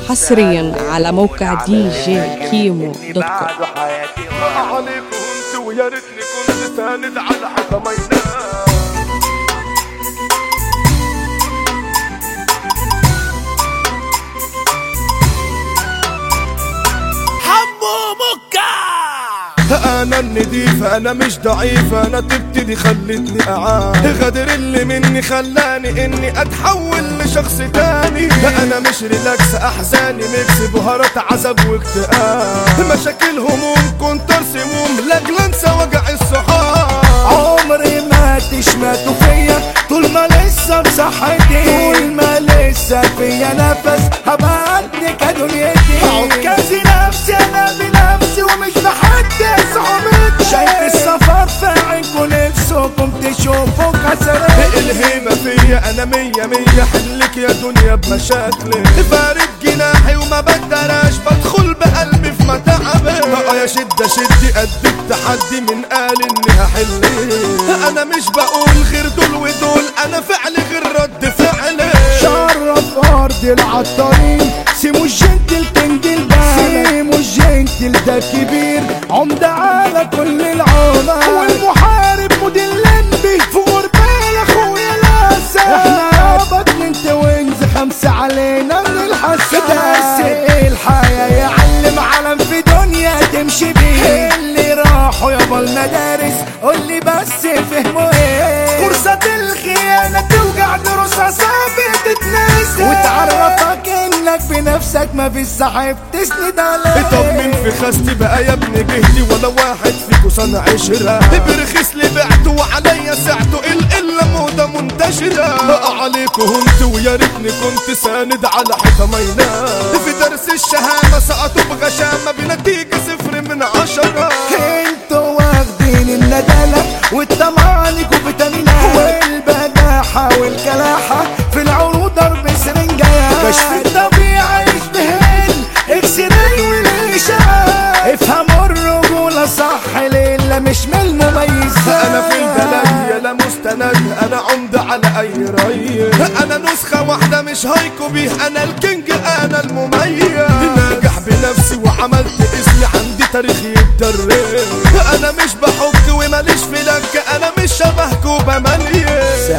حصريا على موقع دي جي كيمو دوت كوم عليكم انت ويا ريتني كنت ساند على حكمينا حمو مكة انا النديف انا مش ضعيف انا تبتدي خلتني اعان غدر اللي مني خلاني اني اتحول لشخص تاني انا مش ريلاكس احزاني ميكس بهارات عذاب واكتئاب مشاكل هموم كنتر سموم لاجل انسى وجع الصحاب عمري ما تشمتوا فيا طول ما لسه بصحتي طول ما لسه فيا نفس هبقى قدك يا دنيتي عكازي نفسي انا بنفسي ومش بحد صحبتي شايف السفر في عينكم نفسكم تشوفوا كسرتي الهيمة فيا انا مية مية حلك يا دنيا بمشاكلي فارد جناحي وما بدراش بدخل بقلبي في متاعبي بقى يا شدة شدي قد التحدي من قال اني هحل انا مش بقول غير دول ودول انا فعلي غير رد فعلي شرف ارض العطارين سيمو الجنتل تنجل بالك سيمو الجنتل ده كبير عمدة على كل العمى والمحارب موديل لمبي فوق ربال اخويا لاسا احنا بطن انت وينز خمسة علينا من الحسن بس الحياة يعلم علم في دنيا تمشي بيه اللي راحوا يابا المدارس قولي بس فهموا ايه كورسات الخيانة توجع دروسها صعب تتنسى وتعرفك انك بنفسك ما في صاحب تسند عليه اطمن في خستي بقى يا ابن جهدي ولا واحد فيكو صنع عشرة برخيص لي بعته وعليا سعته القلة موضة منتشرة بقى عليكو هنت ويا ريتني كنت ساند على حكمينا في درس الشهامة سقطوا بغشامة بنتيجة صفر من عشرة انتوا واخدين الندالة والطمعانك وفيتامينات والبجاحة والكلاحة في العروض ضرب سرنجات كشف الطبيعة يشبهن اكس راي والاشاعات افهموا الرجولة صح ليلة مش من المميزات انا في البلد يا لا مستند انا عمدة على اي ري انا نسخة واحدة مش هايكو بيه انا الكينج انا المميز ناجح بنفسي وعملت اسمي عندي تاريخ يتدرب انا مش بحك وماليش في لك انا مش شبهك وبمليز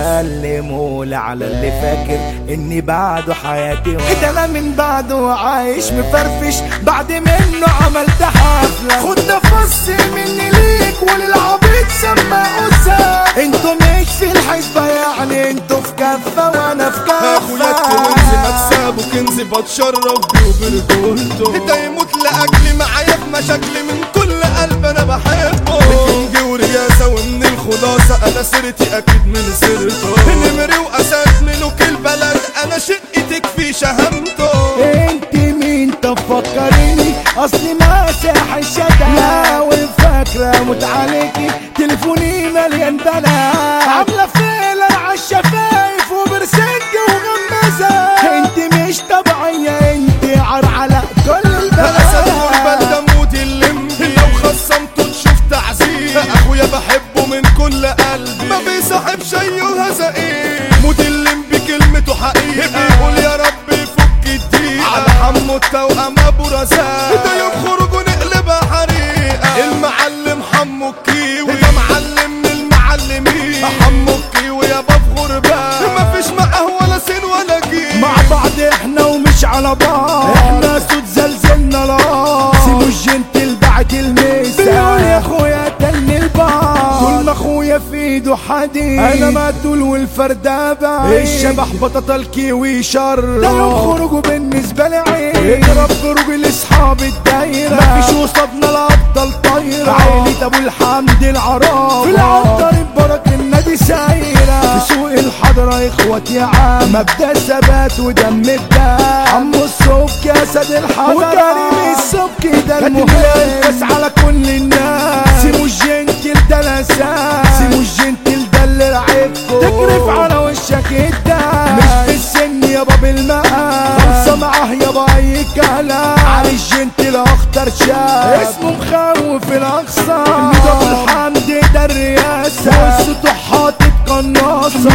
سلموا لي على اللي فاكر اني بعده حياتي ده انا من بعده عايش مفرفش بعد منه عملت حفلة خد نفس مني ليك وللعبيد سمعوا سا انتوا مش في الحسبة يعني انتوا في كفة وانا في اخويا كفة التوينز مكسب وكنزي بتشرف بيه وبرجولته ده يموت لاجلي معايا في مشاكلي من كل قلب انا بحبه كينج ورياسه ومن الخلاصه انا سيرتي اكيد من سيرته نمري واسد ملوك البلد انا شقتك في شهامته انت مين تفكريني اصلي ماسح الشتا لا والفاكرة موت عليكي تليفوني مليان دنا عاملة فيلر عالشفايف وبرسنج وغمزة انت مش طبيعية انت عار على كل اسد غربة البلد ده مودي الليمبي لو خصمته تشوف تعذيب اخويا بحبه من كل قلبي ما بيصاحب شي وهزقين مودي الليمبي كلمته حقيقة بيقول يا رب يفك الضيقة على حمو التوأم ابو رزاق ده يوم خروجه نقلبها حريقة المعلم حمو الكيوي ده معلم من المعلمين حمو الكيوي يا باب غربان مفيش معاه ولا سين ولا جيل مع بعض احنا ومش على بعض احنا سود زلزلنا لا سيبوا الجنتل بعد الميسا بيقول يا اخويا تلني البعض طول ما اخويا في ايده حديد انا مقتول والفردة بعيد الشبح بطاطا الكيوي شر ده يوم خروجه بالنسبة لي عيد اضرب خروج لاصحاب الدايرة مفيش قصادنا الابطال طايرة عيلة ابو الحمد العراق في العنتر برك النادي سايرة في سوق الحضرة اخوات يا عم مبدأ ثبات ودم الدم عمو الصبك يا سد الحضرة وكريم الصبك ده المهم بس على كل الناس سيبوا الجنتل ده الاساس سيبوا الجنتل ده اللي لعبكم تكرف على وشك الداس مش في السن يابا بالمقام خلصة معاه يابا اي كلام على الجنتل اخطر شاب اسمه مخوف الاقصى ميدو ابو الحمد ده الرئاسة والسطوح حاطط قناصة ميدو ابو الحمد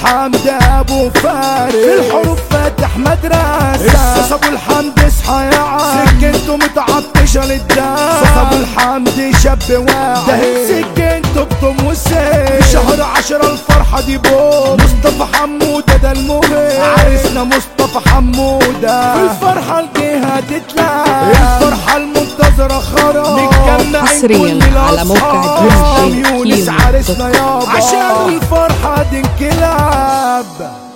الحمد ابو فارس في الحروف فاتح مدرسة الصاص ابو الحمد اصحى يا عم سكنته متعطشة للدم صاص ابو الحمد شاب واعي ده سكنته بطم وسيف شهر عشرة الفرحة دي بوم مصطفى حمودة ده المهم عريسنا مصطفى حمودة في الفرحة الجهة تتلعب الفرحة المنتظرة خراب متجمعين حصرياً كل على موقع الأصحاب. دي جي يونس كيمو عريسنا يابا عشان الفرحة دي انقلاب